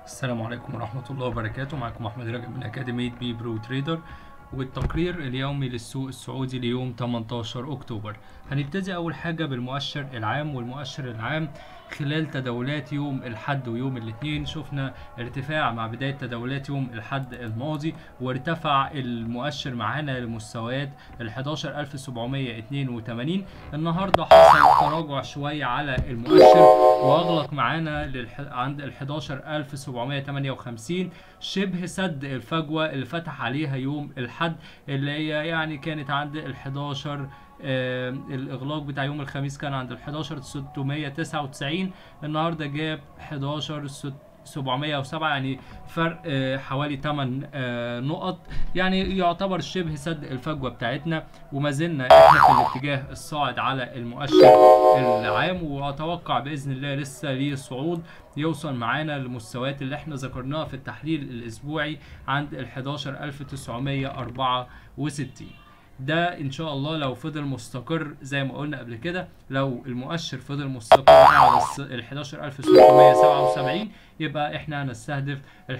السلام عليكم ورحمة الله وبركاته معكم أحمد رجب من أكاديمية بي برو تريدر والتقرير اليومي للسوق السعودي ليوم 18 أكتوبر هنبتدي أول حاجة بالمؤشر العام والمؤشر العام خلال تداولات يوم الحد ويوم الاثنين شفنا ارتفاع مع بداية تداولات يوم الحد الماضي وارتفع المؤشر معانا لمستويات ال 11782 النهارده حصل تراجع شوية على المؤشر واغلق معانا للح... عند ال 11758 شبه سد الفجوة اللي فتح عليها يوم الحد اللي هي يعني كانت عند ال 11 آه الاغلاق بتاع يوم الخميس كان عند ال 11699 النهارده جاب 11 707 يعني فرق آه حوالي 8 آه نقط يعني يعتبر شبه سد الفجوه بتاعتنا وما زلنا احنا في الاتجاه الصاعد على المؤشر العام واتوقع باذن الله لسه ليه صعود يوصل معانا للمستويات اللي احنا ذكرناها في التحليل الاسبوعي عند ال 11964 ده ان شاء الله لو فضل مستقر زي ما قلنا قبل كده لو المؤشر فضل مستقر على ال 11677 يبقى احنا هنستهدف ال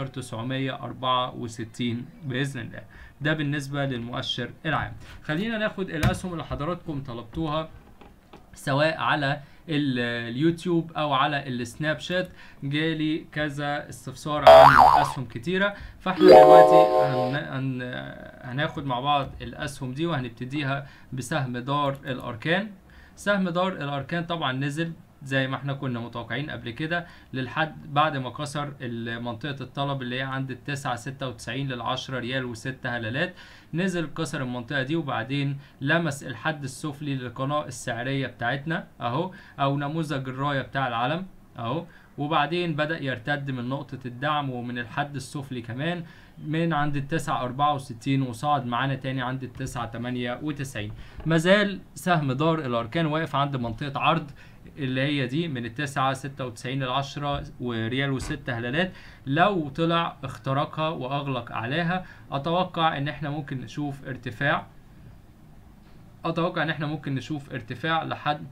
11964 باذن الله ده بالنسبه للمؤشر العام خلينا ناخد الاسهم اللي حضراتكم طلبتوها سواء على اليوتيوب او على السناب شات جالي كذا استفسار عن اسهم كتيره فاحنا دلوقتي هن... هن... هناخد مع بعض الاسهم دي وهنبتديها بسهم دار الاركان سهم دار الاركان طبعا نزل زي ما احنا كنا متوقعين قبل كده للحد بعد ما كسر منطقة الطلب اللي هي عند التسعة ستة وتسعين للعشرة ريال وستة هلالات نزل كسر المنطقة دي وبعدين لمس الحد السفلي للقناة السعرية بتاعتنا اهو او نموذج الراية بتاع العلم اهو وبعدين بدأ يرتد من نقطة الدعم ومن الحد السفلي كمان من عند التسعة أربعة وستين وصعد معانا تاني عند التسعة تمانية وتسعين مازال سهم دار الأركان واقف عند منطقة عرض اللي هي دي من التسعة ستة وتسعين للعشرة وريال وستة هلالات لو طلع اخترقها واغلق عليها اتوقع ان احنا ممكن نشوف ارتفاع اتوقع ان احنا ممكن نشوف ارتفاع لحد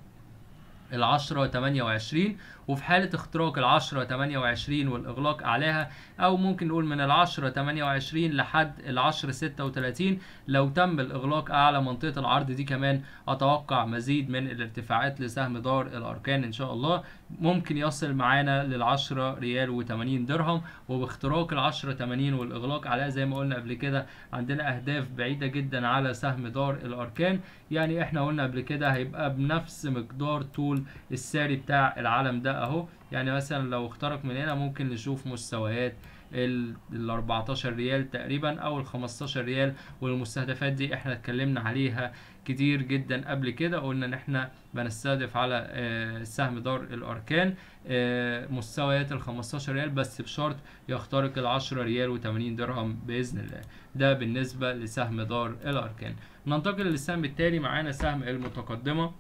العشرة تمانية وعشرين وفي حالة اختراق العشرة تمانية وعشرين والإغلاق أعلاها أو ممكن نقول من العشرة تمانية وعشرين لحد العشرة ستة وتلاتين لو تم الإغلاق أعلى منطقة العرض دي كمان أتوقع مزيد من الارتفاعات لسهم دار الأركان إن شاء الله ممكن يصل معانا للعشرة ريال وتمانين درهم وباختراق العشرة تمانين والإغلاق عليها زي ما قلنا قبل كده عندنا أهداف بعيدة جدا على سهم دار الأركان يعني إحنا قلنا قبل كده هيبقى بنفس مقدار طول الساري بتاع العلم ده اهو يعني مثلا لو اخترق من هنا ممكن نشوف مستويات ال 14 ريال تقريبا او ال 15 ريال والمستهدفات دي احنا اتكلمنا عليها كتير جدا قبل كده قلنا ان احنا بنستهدف على سهم دار الاركان مستويات ال 15 ريال بس بشرط يخترق ال 10 ريال و80 درهم باذن الله ده بالنسبه لسهم دار الاركان ننتقل للسهم التالي معانا سهم المتقدمه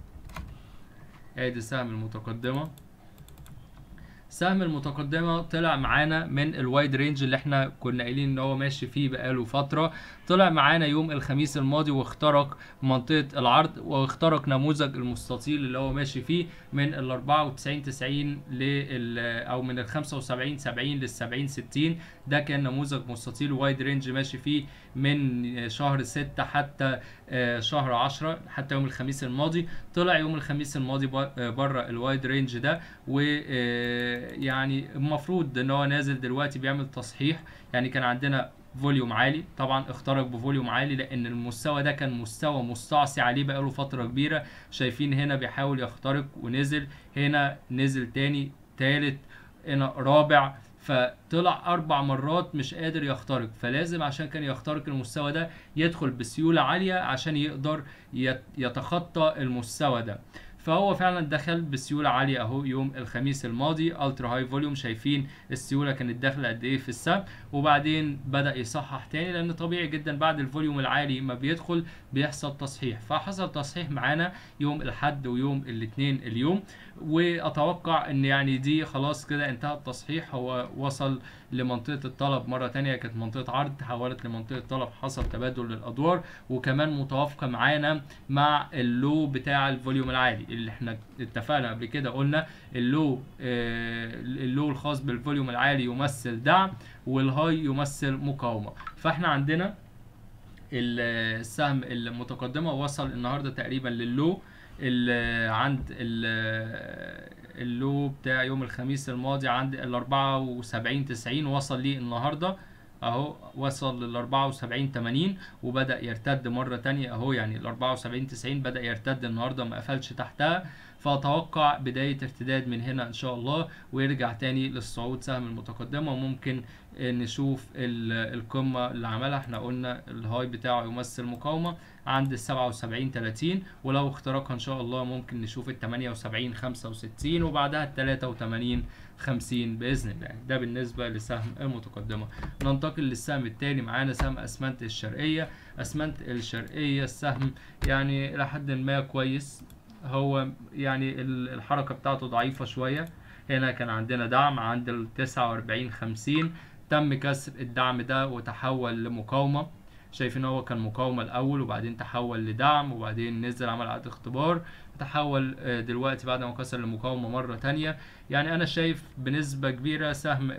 ادي سهم المتقدمة سهم المتقدمة طلع معانا من الوايد رينج اللي احنا كنا قايلين ان هو ماشي فيه بقاله فترة طلع معانا يوم الخميس الماضي واخترق منطقة العرض واخترق نموذج المستطيل اللي هو ماشي فيه من ال 94 90 لل او من ال 75 70 لل 70 60 ده كان نموذج مستطيل وايد رينج ماشي فيه من شهر 6 حتى شهر 10 حتى يوم الخميس الماضي طلع يوم الخميس الماضي بره الوايد رينج ده و يعني المفروض ان هو نازل دلوقتي بيعمل تصحيح يعني كان عندنا فوليوم عالي طبعا اخترق بفوليوم عالي لان المستوى ده كان مستوى مستعصي عليه بقاله فتره كبيره شايفين هنا بيحاول يخترق ونزل هنا نزل تاني تالت هنا رابع فطلع اربع مرات مش قادر يخترق فلازم عشان كان يخترق المستوى ده يدخل بسيوله عاليه عشان يقدر يتخطى المستوى ده فهو فعلا دخل بسيوله عاليه اهو يوم الخميس الماضي الترا هاي فوليوم شايفين السيوله كانت داخله قد ايه في السهم وبعدين بدا يصحح تاني لان طبيعي جدا بعد الفوليوم العالي ما بيدخل بيحصل تصحيح فحصل تصحيح معانا يوم الاحد ويوم الاثنين اليوم واتوقع ان يعني دي خلاص كده انتهى التصحيح هو وصل لمنطقه الطلب مره تانية كانت منطقه عرض تحولت لمنطقه طلب حصل تبادل للادوار وكمان متوافقه معانا مع اللو بتاع الفوليوم العالي اللي احنا اتفقنا قبل كده قلنا اللو آه اللو الخاص بالفوليوم العالي يمثل دعم والهاي يمثل مقاومه فاحنا عندنا ال- السهم المتقدمه وصل النهارده تقريبا للو اللي عند ال- اللو بتاع يوم الخميس الماضي عند ال 74 90 وصل ليه النهارده اهو وصل لل 74 80 وبدأ يرتد مرة تانية اهو يعني ال 74 90 بدأ يرتد النهارده ما قفلش تحتها فأتوقع بداية ارتداد من هنا إن شاء الله ويرجع تاني للصعود سهم المتقدمة وممكن آه، نشوف ال- القمة اللي عملها احنا قلنا الهاي بتاعه يمثل مقاومة عند ال 77 30 ولو اخترقها إن شاء الله ممكن نشوف ال 78 65 وبعدها ال 83 50 بإذن الله ده بالنسبة لسهم المتقدمة ننتقل للسهم التاني معانا سهم أسمنت الشرقية أسمنت الشرقية السهم يعني إلى حد ما كويس هو يعني ال- الحركة بتاعته ضعيفة شوية هنا كان عندنا دعم عند ال 49 50 تم كسر الدعم ده وتحول لمقاومة شايفين هو كان مقاومة الأول وبعدين تحول لدعم وبعدين نزل عمل إعادة اختبار تحول آه، دلوقتي بعد ما كسر المقاومة مرة تانية يعني أنا شايف بنسبة كبيرة سهم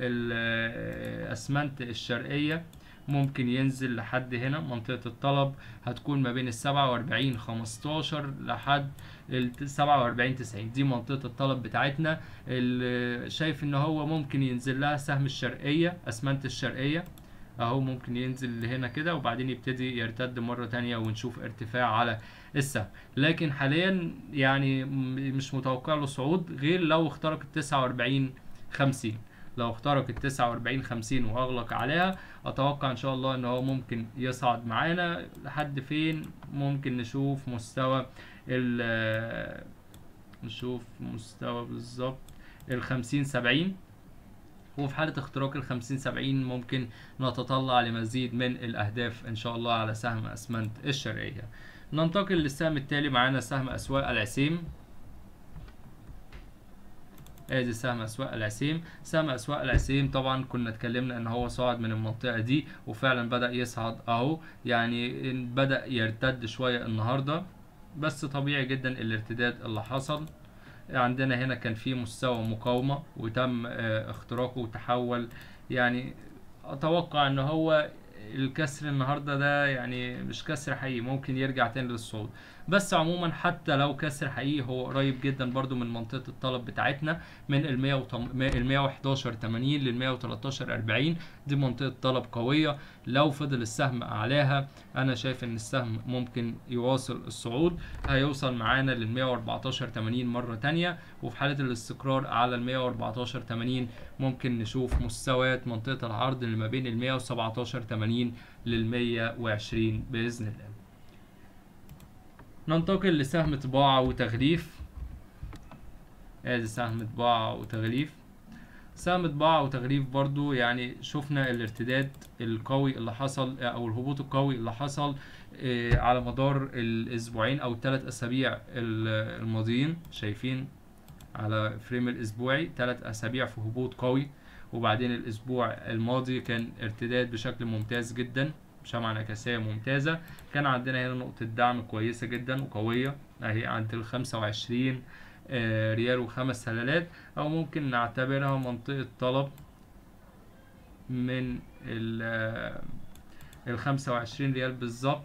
الأسمنت الشرقية ممكن ينزل لحد هنا منطقة الطلب هتكون ما بين ال 47 15 لحد ال 47 90 دي منطقة الطلب بتاعتنا اللي شايف ان هو ممكن ينزل لها سهم الشرقية اسمنت الشرقية اهو ممكن ينزل لهنا كده وبعدين يبتدي يرتد مرة تانية ونشوف ارتفاع على السهم لكن حاليا يعني م- مش متوقع له صعود غير لو اخترق ال 49 50 لو اخترق ال 49 50 واغلق عليها اتوقع ان شاء الله ان هو ممكن يصعد معانا لحد فين ممكن نشوف مستوى ال نشوف مستوى بالظبط ال 50 70 وفي حالة اختراق ال 50 70 ممكن نتطلع لمزيد من الأهداف إن شاء الله على سهم أسمنت الشرقية. ننتقل للسهم التالي معانا سهم أسواق العسيم. ادي سهم اسواق العسيم سهم اسواق العسيم طبعا كنا اتكلمنا ان هو صعد من المنطقه دي وفعلا بدا يصعد اهو يعني بدا يرتد شويه النهارده بس طبيعي جدا الارتداد اللي حصل عندنا هنا كان في مستوى مقاومة وتم آه، اختراقه وتحول يعني اتوقع ان هو الكسر النهارده ده يعني مش كسر حقيقي ممكن يرجع تاني للصعود بس عموما حتى لو كسر حقيقي هو قريب جدا برضو من منطقة الطلب بتاعتنا من ال 100 ال 111 80 لل 113 40 دي منطقة طلب قوية لو فضل السهم اعلاها انا شايف ان السهم ممكن يواصل الصعود هيوصل معانا لل 114 80 مرة تانية وفي حالة الاستقرار على ال 114 80 ممكن نشوف مستويات منطقة العرض اللي ما بين ال 117 80 لل 120 بإذن الله ننتقل لسهم طباعة وتغليف ادي سهم طباعة وتغليف سهم طباعة وتغليف برضو يعني شفنا الارتداد القوي اللي حصل او الهبوط القوي اللي حصل آه، على مدار الاسبوعين او الثلاث اسابيع ال- الماضيين شايفين على فريم الاسبوعي ثلاث اسابيع في هبوط قوي وبعدين الاسبوع الماضي كان ارتداد بشكل ممتاز جدا شمعة انعكاسية ممتازة كان عندنا هنا نقطة دعم كويسة جدا وقوية اهي عند ال 25 آه، ريال وخمس سلالات او ممكن نعتبرها منطقة طلب من ال ال 25 ريال بالظبط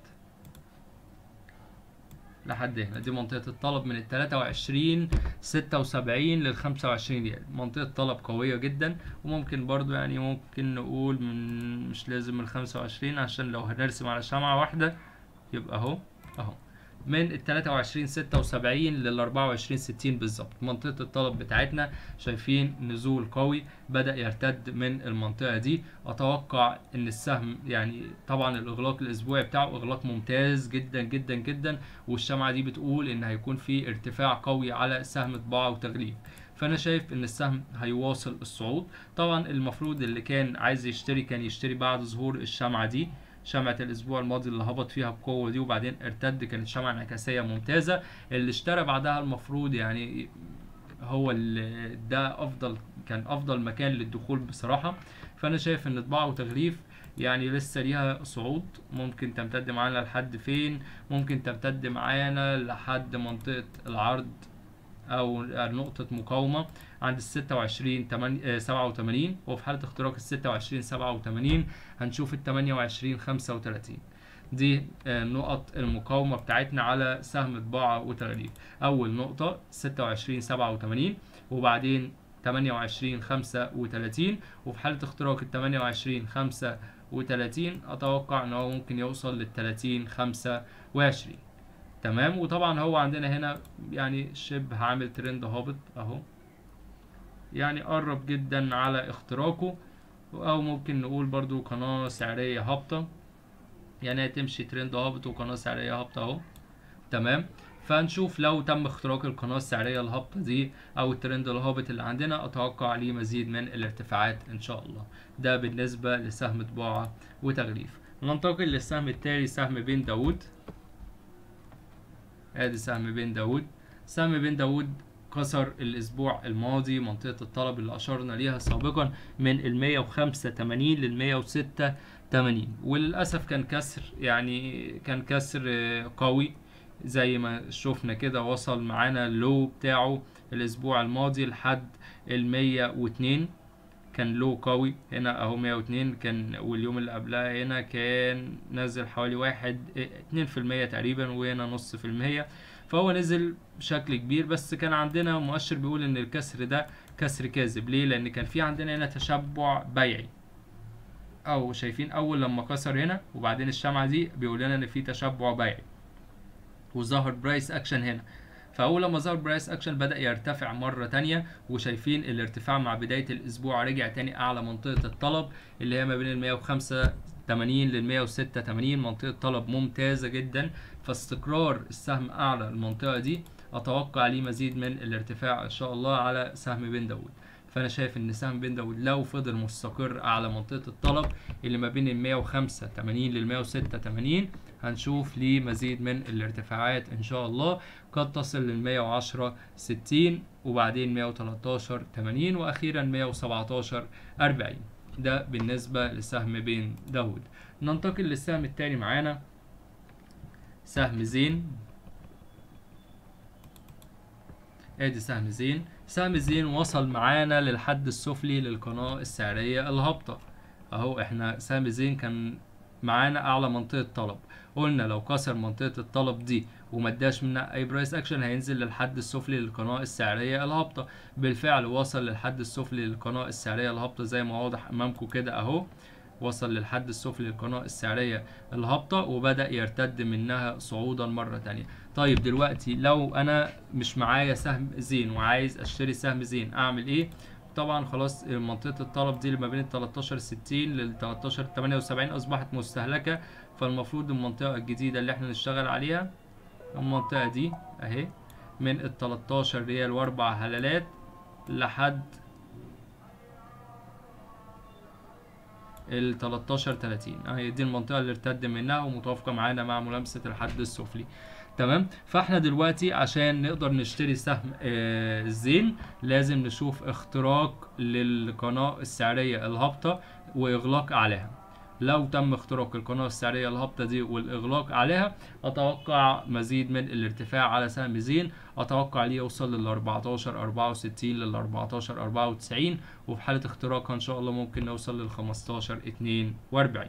لحد هنا دي منطقة الطلب من ال 23 76 لل 25 ريال منطقة طلب قوية جدا وممكن برضو يعني ممكن نقول من مش لازم ال 25 عشان لو هنرسم على شمعة واحدة يبقى اهو اهو من ال 23 76 لل 24 60 بالظبط منطقة الطلب بتاعتنا شايفين نزول قوي بدأ يرتد من المنطقة دي أتوقع إن السهم يعني طبعا الإغلاق الأسبوعي بتاعه إغلاق ممتاز جدا جدا جدا والشمعة دي بتقول إن هيكون في ارتفاع قوي على سهم طباعة وتغليف فانا شايف ان السهم هيواصل الصعود طبعا المفروض اللي كان عايز يشتري كان يشتري بعد ظهور الشمعة دي شمعة الأسبوع الماضي اللي هبط فيها بقوة دي وبعدين ارتد كانت شمعة انعكاسية ممتازة اللي اشترى بعدها المفروض يعني هو اللي ده أفضل كان أفضل مكان للدخول بصراحة فأنا شايف إن طباعة وتغليف يعني لسه ليها صعود ممكن تمتد معانا لحد فين ممكن تمتد معانا لحد منطقة العرض او نقطة مقاومة عند ال 26 تمن- 87 وفي حالة اختراق ال 26 87 هنشوف ال 28 35 دي آه، نقط المقاومة بتاعتنا على سهم طباعة وتغليف أول نقطة 26 87 وبعدين 28 35 وفي حالة اختراق ال 28 35 أتوقع إن هو ممكن يوصل لل 30 25 تمام وطبعا هو عندنا هنا يعني شبه عامل ترند هابط أهو يعني قرب جدا على اختراقه أو ممكن نقول برضو قناة سعرية هابطة يعني هتمشي ترند هابط وقناة سعرية هابطة اهو تمام فنشوف لو تم اختراق القناة السعرية الهابطة دي أو الترند الهابط اللي عندنا أتوقع ليه مزيد من الارتفاعات إن شاء الله ده بالنسبة لسهم طباعة وتغليف ننتقل للسهم التالي سهم بن داود ادي سهم بن داود سهم بن داود كسر الاسبوع الماضي منطقة الطلب اللي اشرنا ليها سابقا من ال 185 لل 186 وللاسف كان كسر يعني كان كسر آه، قوي زي ما شفنا كده وصل معانا اللو بتاعه الاسبوع الماضي لحد ال 102 كان لو قوي هنا اهو 102 كان واليوم اللي قبلها هنا كان نزل حوالي واحد اتنين في المية تقريبا وهنا نص في المية فهو نزل بشكل كبير بس كان عندنا مؤشر بيقول ان الكسر ده كسر كاذب ليه لان كان في عندنا هنا تشبع بيعي او شايفين اول لما كسر هنا وبعدين الشمعة دي بيقول لنا ان في تشبع بيعي وظهر برايس اكشن هنا فاول لما ظهر برايس اكشن بدا يرتفع مره تانية وشايفين الارتفاع مع بدايه الاسبوع رجع تاني اعلى منطقه الطلب اللي هي ما بين ال 185 لل 186 منطقه طلب ممتازه جدا فاستقرار السهم اعلى المنطقه دي اتوقع ليه مزيد من الارتفاع ان شاء الله على سهم بن داود فانا شايف ان سهم بن داود لو فضل مستقر اعلى منطقه الطلب اللي ما بين ال 185 لل 186 هنشوف ليه مزيد من الارتفاعات ان شاء الله قد تصل لل 110 60 وبعدين 113 80 واخيرا 117 40 ده بالنسبه لسهم بين داود ننتقل للسهم التاني معانا سهم زين ادي سهم زين سهم زين وصل معانا للحد السفلي للقناة السعرية الهابطة اهو احنا سهم زين كان معانا اعلى منطقة طلب قلنا لو كسر منطقة الطلب دي وما اداش منها اي برايس اكشن هينزل للحد السفلي للقناة السعرية الهابطة بالفعل وصل للحد السفلي للقناة السعرية الهابطة زي ما واضح امامكم كده اهو وصل للحد السفلي للقناة السعرية الهابطة وبدأ يرتد منها صعودا مرة تانية طيب دلوقتي لو انا مش معايا سهم زين وعايز اشتري سهم زين اعمل ايه طبعا خلاص منطقة الطلب دي اللي ما بين ال 13 60 لل 13 78 اصبحت مستهلكة فالمفروض المنطقة الجديدة اللي احنا نشتغل عليها المنطقة دي اهي من ال 13 ريال واربع هلالات لحد ال 13 30 اهي دي المنطقة اللي ارتد منها ومتوافقة معانا مع ملامسة الحد السفلي تمام فاحنا دلوقتي عشان نقدر نشتري سهم آه الزين لازم نشوف اختراق للقناة السعرية الهابطة واغلاق عليها لو تم اختراق القناة السعرية الهابطة دي والإغلاق عليها أتوقع مزيد من الارتفاع على سهم زين أتوقع ليه يوصل لل 14 64 لل 14 94 وفي حالة اختراقها إن شاء الله ممكن نوصل لل 15 42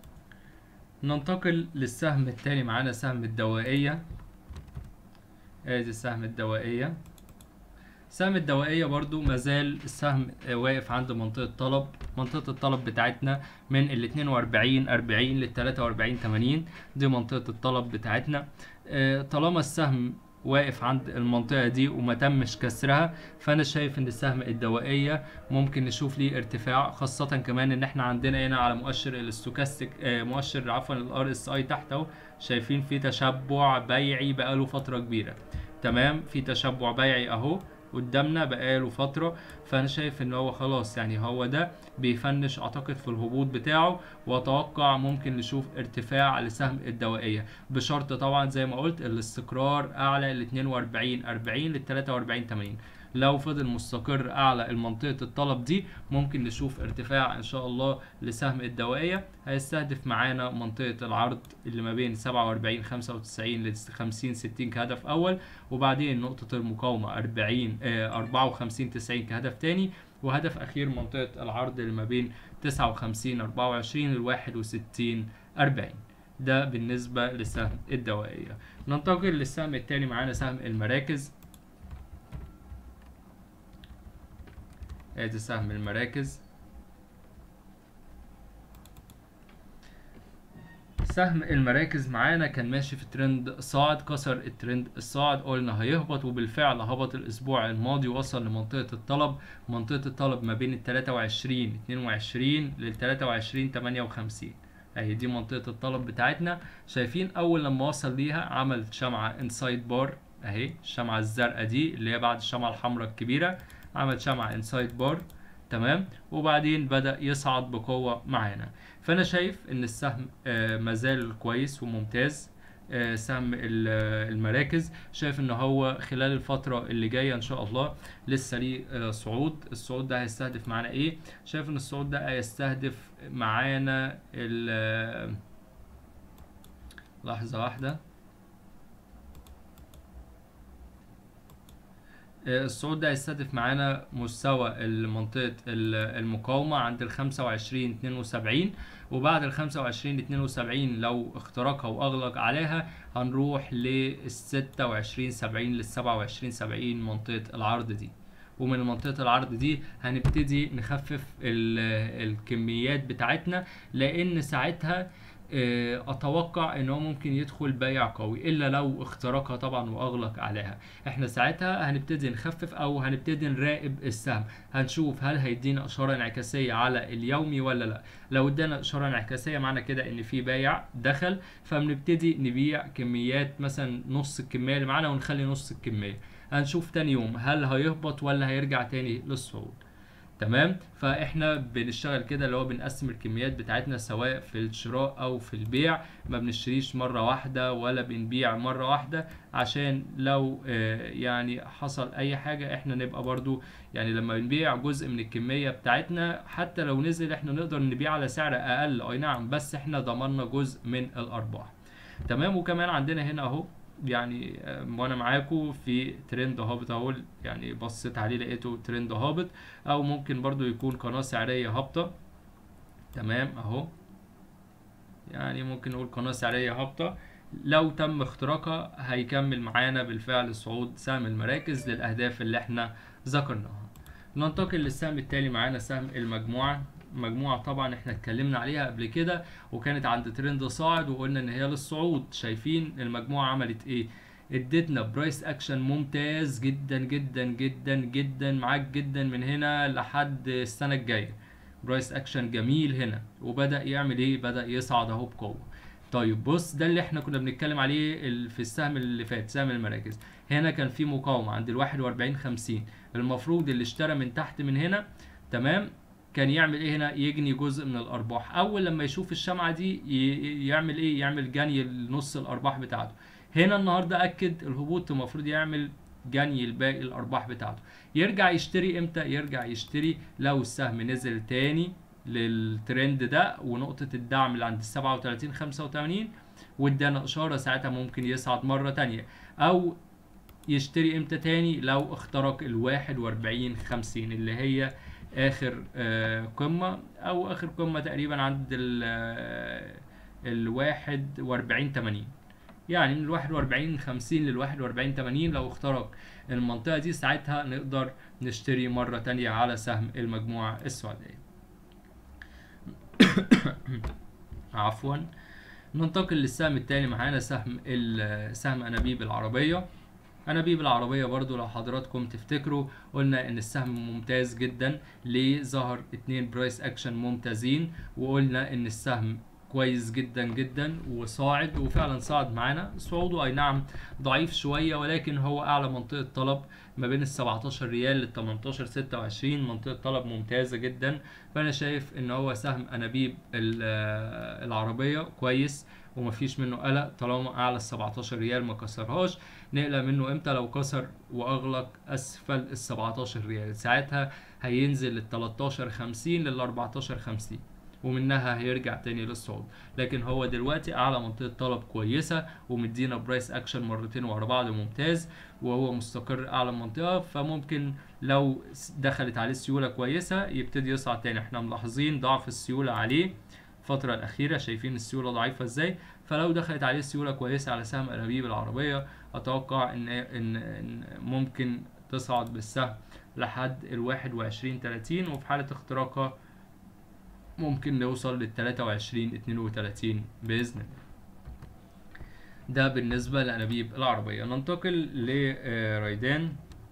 ننتقل للسهم التاني معانا سهم الدوائية ادي السهم الدوائية سهم الدوائية برضو مازال السهم واقف عند منطقة طلب منطقة الطلب بتاعتنا من ال 42 40 لل 43 80 دي منطقة الطلب بتاعتنا طالما السهم واقف عند المنطقة دي وما تمش كسرها فأنا شايف إن السهم الدوائية ممكن نشوف ليه ارتفاع خاصة كمان إن إحنا عندنا هنا على مؤشر الاستوكاستيك مؤشر عفوا الار اس اي تحت أهو شايفين في تشبع بيعي بقاله فترة كبيرة تمام في تشبع بيعي أهو قدامنا بقاله فترة فأنا شايف إن هو خلاص يعني هو ده بيفنش أعتقد في الهبوط بتاعه وأتوقع ممكن نشوف ارتفاع لسهم الدوائية بشرط طبعا زي ما قلت الاستقرار أعلى ال 42 40 لل 43 80 لو فضل مستقر اعلى المنطقه الطلب دي ممكن نشوف ارتفاع ان شاء الله لسهم الدوائيه هيستهدف معانا منطقه العرض اللي ما بين 47 95 ل 50 60 كهدف اول وبعدين نقطه المقاومه 40 آه 54 90 كهدف تاني وهدف اخير منطقه العرض اللي ما بين 59 24 ل 61 40 ده بالنسبه لسهم الدوائيه ننتقل للسهم التاني معانا سهم المراكز ادي سهم المراكز سهم المراكز معانا كان ماشي في ترند صاعد كسر الترند الصاعد قلنا هيهبط وبالفعل هبط الاسبوع الماضي وصل لمنطقة الطلب منطقة الطلب ما بين ال 23 22 لل 23 58 اهي دي منطقة الطلب بتاعتنا شايفين اول لما وصل ليها عمل شمعة انسايد بار اهي الشمعة الزرقاء دي اللي هي بعد الشمعة الحمراء الكبيرة عمل شمعة انسايد بار تمام وبعدين بدأ يصعد بقوة معانا فأنا شايف إن السهم آه مازال كويس وممتاز آه سهم المراكز شايف ان هو خلال الفترة اللي جاية ان شاء الله لسه ليه آه صعود الصعود ده هيستهدف معانا ايه شايف ان الصعود ده هيستهدف معانا لحظة واحدة الصعود ده هيستهدف معانا مستوى منطقة المقاومة عند ال 25 72 وبعد ال 25 72 لو اخترقها واغلق عليها هنروح لل 26 70 لل 27 70 منطقة العرض دي ومن منطقة العرض دي هنبتدي نخفف الكميات بتاعتنا لان ساعتها اتوقع ان هو ممكن يدخل بيع قوي الا لو اخترقها طبعا واغلق عليها احنا ساعتها هنبتدي نخفف او هنبتدي نراقب السهم هنشوف هل هيدينا اشاره انعكاسيه على اليومي ولا لا لو ادانا اشاره انعكاسيه معنى كده ان في بايع دخل فبنبتدي نبيع كميات مثلا نص الكميه اللي معانا ونخلي نص الكميه هنشوف تاني يوم هل هيهبط ولا هيرجع تاني للصعود تمام فاحنا بنشتغل كده اللي هو بنقسم الكميات بتاعتنا سواء في الشراء او في البيع ما بنشتريش مره واحده ولا بنبيع مره واحده عشان لو آه يعني حصل اي حاجه احنا نبقى برضو يعني لما بنبيع جزء من الكميه بتاعتنا حتى لو نزل احنا نقدر نبيع على سعر اقل اي نعم بس احنا ضمننا جزء من الارباح تمام وكمان عندنا هنا اهو يعني وانا معاكم في ترند هابط اهو يعني بصيت عليه لقيته ترند هابط او ممكن برضو يكون قناة سعرية هابطة تمام اهو يعني ممكن نقول قناة سعرية هابطة لو تم اختراقها هيكمل معانا بالفعل صعود سهم المراكز للاهداف اللي احنا ذكرناها ننتقل للسهم التالي معانا سهم المجموعة مجموعة طبعا احنا اتكلمنا عليها قبل كده وكانت عند ترند صاعد وقلنا ان هي للصعود شايفين المجموعة عملت ايه ادتنا برايس اكشن ممتاز جدا جدا جدا جدا معاك جدا من هنا لحد السنة الجاية برايس اكشن جميل هنا وبدأ يعمل ايه بدأ يصعد اهو بقوة طيب بص ده اللي احنا كنا بنتكلم عليه في السهم اللي فات سهم المراكز هنا كان في مقاومة عند ال 41 50 المفروض اللي اشترى من تحت من هنا تمام كان يعمل ايه هنا يجني جزء من الارباح اول لما يشوف الشمعه دي يعمل ايه يعمل جني لنص الارباح بتاعته هنا النهارده اكد الهبوط المفروض يعمل جني الباقي الارباح بتاعته يرجع يشتري امتى يرجع يشتري لو السهم نزل تاني للترند ده ونقطه الدعم اللي عند 37 85 وادانا اشاره ساعتها ممكن يصعد مره تانية او يشتري امتى تاني لو اخترق ال 41 50 اللي هي اخر آه قمة او اخر قمة تقريبا عند ال ال 41 80 يعني من ال 41 50 لل 41 80 لو اخترق المنطقة دي ساعتها نقدر نشتري مرة تانية على سهم المجموعة السعودية عفوا ننتقل للسهم التاني معانا سهم سهم انابيب العربية انابيب العربية برضو لو حضراتكم تفتكروا قلنا ان السهم ممتاز جدا ليه ظهر اتنين برايس اكشن ممتازين وقلنا ان السهم كويس جدا جدا وصاعد وفعلا صعد معانا صعوده اي نعم ضعيف شويه ولكن هو اعلى منطقه طلب ما بين ال 17 ريال لل 18 26 منطقه طلب ممتازه جدا فانا شايف ان هو سهم انابيب ال- آه، العربيه كويس ومفيش منه قلق طالما اعلى ال 17 ريال ما كسرهاش نقلق منه امتى لو كسر واغلق اسفل ال 17 ريال ساعتها هينزل لل 13 50 لل 14 50 ومنها هيرجع تاني للصعود لكن هو دلوقتي اعلى منطقه طلب كويسه ومدينا برايس اكشن مرتين ورا بعض ممتاز وهو مستقر اعلى منطقه فممكن لو س- دخلت عليه سيوله كويسه يبتدي يصعد تاني احنا ملاحظين ضعف السيوله عليه الفترة الأخيرة شايفين السيولة ضعيفة ازاي فلو دخلت عليه سيولة كويسة على سهم أنابيب العربية أتوقع إن إن إن ممكن تصعد بالسهم لحد الواحد وعشرين تلاتين وفي حالة اختراقها ممكن نوصل للتلاتة وعشرين اتنين وتلاتين بإذن الله ده بالنسبة لأنابيب العربية ننتقل لريدان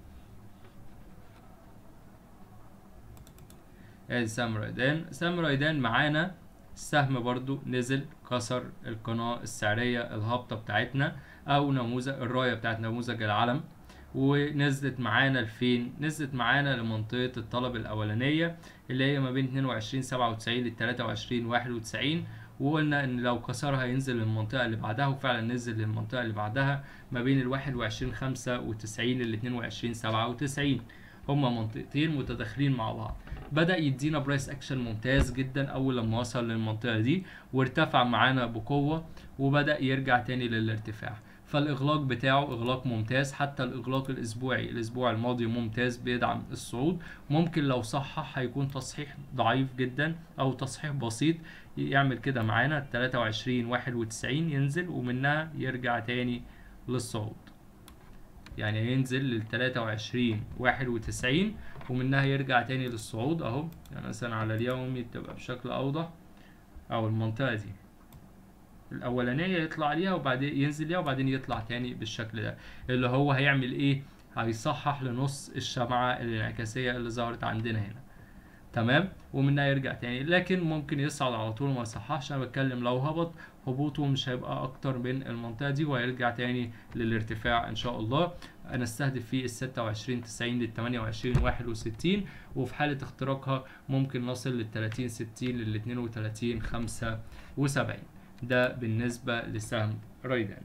ادي سهم ريدان سهم ريدان معانا السهم برضو نزل كسر القناة السعرية الهابطة بتاعتنا أو نموذج الراية بتاعت نموذج العلم ونزلت معانا لفين؟ نزلت معانا لمنطقة الطلب الأولانية اللي هي ما بين 22 97 ل 23 91 وقلنا ان لو كسرها ينزل للمنطقة اللي بعدها وفعلا نزل للمنطقة اللي بعدها ما بين ال 21 95 لل 22 97 هما منطقتين متداخلين مع بعض بدأ يدينا برايس اكشن ممتاز جدا اول لما وصل للمنطقة دي وارتفع معانا بقوة وبدأ يرجع تاني للارتفاع فالاغلاق بتاعه اغلاق ممتاز حتى الاغلاق الاسبوعي الاسبوع الماضي ممتاز بيدعم الصعود ممكن لو صحح هيكون تصحيح ضعيف جدا او تصحيح بسيط يعمل كده معانا 23 91 ينزل ومنها يرجع تاني للصعود يعني ينزل لل 23 91 ومنها يرجع تاني للصعود اهو يعني مثلا على اليومي تبقى بشكل اوضح او المنطقة دي الاولانية يطلع ليها وبعدين ينزل ليها وبعدين يطلع تاني بالشكل ده اللي هو هيعمل ايه هيصحح لنص الشمعة الانعكاسية اللي ظهرت عندنا هنا تمام ومنها يرجع تاني لكن ممكن يصعد على طول وما يصححش انا بتكلم لو هبط هبوطه مش هيبقى اكتر من المنطقه دي وهيرجع تاني للارتفاع ان شاء الله انا استهدف فيه ال 26 90 لل 28 61 وفي حاله اختراقها ممكن نصل لل 30 60 لل 32 75 ده بالنسبه لسهم ريدان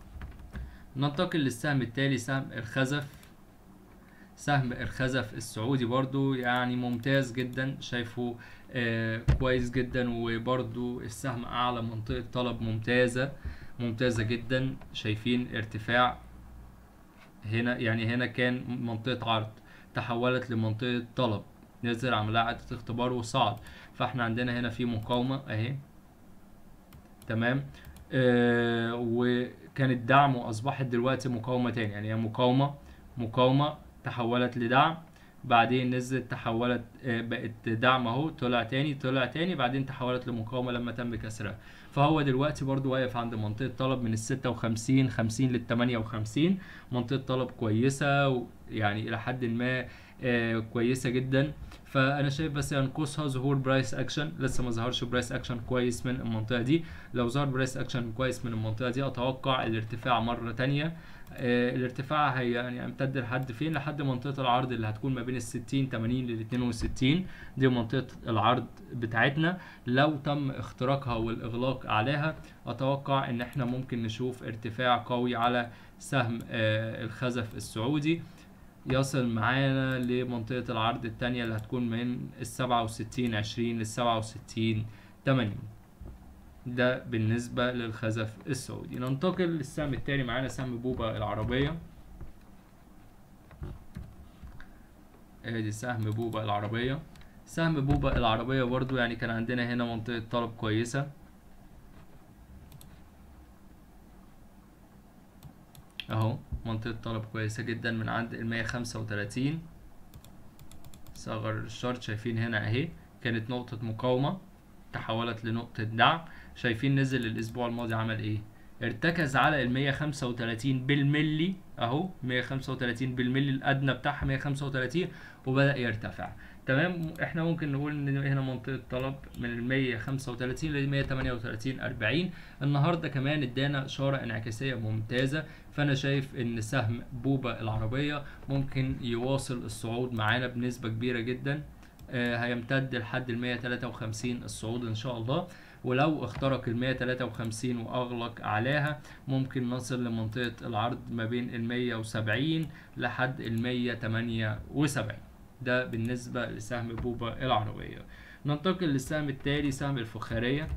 ننتقل للسهم التالي سهم الخزف سهم الخزف السعودي برضو يعني ممتاز جدا شايفه آه كويس جدا وبرضو السهم اعلى منطقة طلب ممتازة ممتازة جدا شايفين ارتفاع هنا يعني هنا كان منطقة عرض تحولت لمنطقة طلب نزل عملها إعادة اختبار وصعد فاحنا عندنا هنا في مقاومة اهي تمام آه وكانت دعم واصبحت دلوقتي مقاومة تاني يعني هي مقاومة مقاومة تحولت لدعم بعدين نزلت تحولت آه، بقت دعم اهو طلع تاني طلع تاني بعدين تحولت لمقاومة لما تم كسرها فهو دلوقتي برضو واقف عند منطقة طلب من الستة وخمسين خمسين للتمانية وخمسين منطقة طلب كويسة و- يعني إلى حد ما آه، كويسة جدا فأنا شايف بس ينقصها ظهور برايس أكشن لسه ما ظهرش برايس أكشن كويس من المنطقة دي لو ظهر برايس أكشن كويس من المنطقة دي أتوقع الارتفاع مرة تانية آه، الارتفاع هي يعني يمتد لحد فين لحد منطقة العرض اللي هتكون ما بين الستين تمانين للاتنين وستين دي منطقة العرض بتاعتنا لو تم اختراقها والإغلاق عليها أتوقع إن احنا ممكن نشوف ارتفاع قوي على سهم آه، الخزف السعودي يصل معانا لمنطقة العرض التانية اللي هتكون من السبعة وستين عشرين للسبعة وستين تمانين ده بالنسبة للخزف السعودي ننتقل للسهم التاني معانا سهم بوبا العربية ادي سهم بوبا العربية سهم بوبا العربية برضو يعني كان عندنا هنا منطقة طلب كويسة اهو منطقة طلب كويسة جدا من عند المية خمسة وتلاتين صغر الشارت شايفين هنا اهي كانت نقطة مقاومة تحولت لنقطة دعم شايفين نزل الأسبوع الماضي عمل إيه؟ ارتكز على ال 135 بالملي أهو 135 بالملي الأدنى بتاعها 135 وبدأ يرتفع تمام احنا ممكن نقول ان هنا منطقة طلب من ال 135 ل 138 40 النهارده كمان ادانا اشارة انعكاسية ممتازة فانا شايف ان سهم بوبا العربية ممكن يواصل الصعود معانا بنسبة كبيرة جدا آه هيمتد لحد ال 153 الصعود ان شاء الله ولو اخترق ال 153 واغلق اعلاها ممكن نصل لمنطقة العرض ما بين ال 170 لحد ال 178 ده بالنسبة لسهم بوبا العربية ننتقل للسهم التالي سهم الفخارية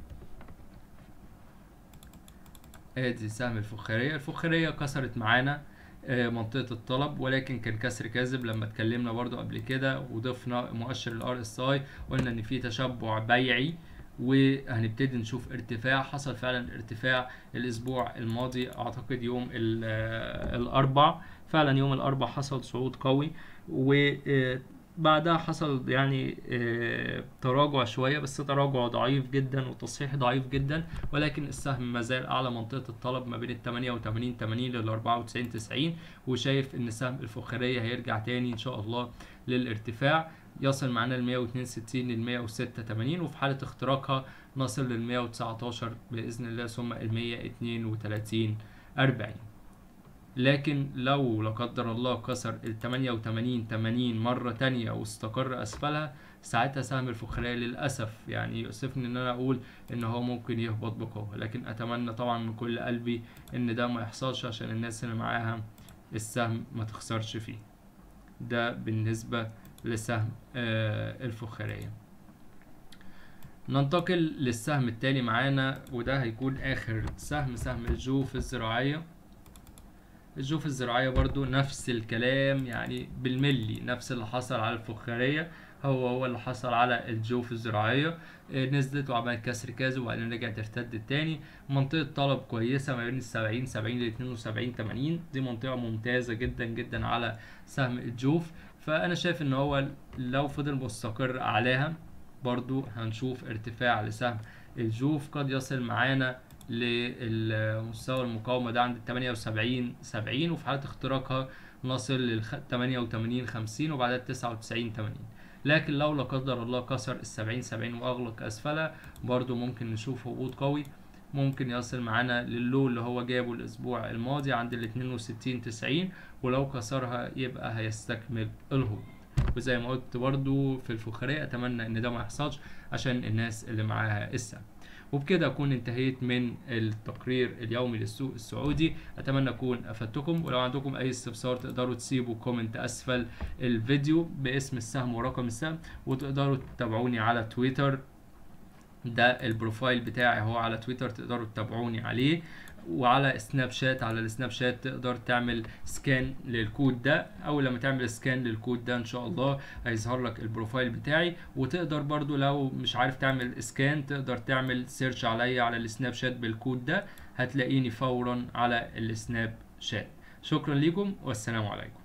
ادي سهم الفخارية الفخارية كسرت معانا آه، منطقة الطلب ولكن كان كسر كاذب لما اتكلمنا برضو قبل كده وضفنا مؤشر الار اس اي قلنا ان في تشبع بيعي وهنبتدي نشوف ارتفاع حصل فعلا ارتفاع الاسبوع الماضي اعتقد يوم ال- آه، الاربع فعلا يوم الاربع حصل صعود قوي وبعدها حصل يعني آه، تراجع شوية بس تراجع ضعيف جدا وتصحيح ضعيف جدا ولكن السهم ما زال اعلى منطقة الطلب ما بين ال 88 80 لل 94 90 وشايف ان سهم الفخارية هيرجع تاني ان شاء الله للارتفاع يصل معانا ل 162 لل 186 وفي حالة اختراقها نصل لل 119 بإذن الله ثم ال 132 40 لكن لو لا قدر الله كسر ال 88 80 مرة تانية واستقر أسفلها ساعتها سهم الفخارية للأسف يعني يؤسفني إن أنا أقول إن هو ممكن يهبط بقوة لكن أتمنى طبعا من كل قلبي إن ده ما يحصلش عشان الناس اللي معاها السهم ما تخسرش فيه ده بالنسبة لسهم آه الفخارية ننتقل للسهم التالي معانا وده هيكون آخر سهم سهم الجوف الزراعية الجوف الزراعية برضو نفس الكلام يعني بالملي نفس اللي حصل على الفخارية هو هو اللي حصل على الجوف الزراعية آه، نزلت وعملت كسر كاذب وبعدين رجعت ارتدت تاني منطقة طلب كويسة ما بين السبعين سبعين لاتنين وسبعين تمانين دي منطقة ممتازة جدا جدا على سهم الجوف فأنا شايف إن هو لو فضل مستقر أعلاها برضو هنشوف ارتفاع لسهم الجوف قد يصل معانا للمستوى المقاومة ده عند 78 70 وفي حالة اختراقها نصل لل 88 50 وبعدها 99 80 لكن لو لا قدر الله كسر ال 70 70 واغلق اسفلها برضو ممكن نشوف هبوط قوي ممكن يصل معانا للو اللي هو جابه الاسبوع الماضي عند ال 62 90 ولو كسرها يبقى هيستكمل الهبوط وزي ما قلت برضو في الفخارية اتمنى ان ده ما يحصلش عشان الناس اللي معاها السهم وبكده اكون انتهيت من التقرير اليومي للسوق السعودي اتمنى اكون افدتكم ولو عندكم اي استفسار تقدروا تسيبوا كومنت اسفل الفيديو باسم السهم ورقم السهم وتقدروا تتابعوني على تويتر ده البروفايل بتاعي هو على تويتر تقدروا تتابعوني عليه وعلى سناب شات على السناب شات تقدر تعمل سكان للكود ده اول لما تعمل سكان للكود ده ان شاء الله هيظهر لك البروفايل بتاعي وتقدر برضو لو مش عارف تعمل سكان تقدر تعمل سيرش عليا على السناب شات بالكود ده هتلاقيني فورا على السناب شات شكرا لكم والسلام عليكم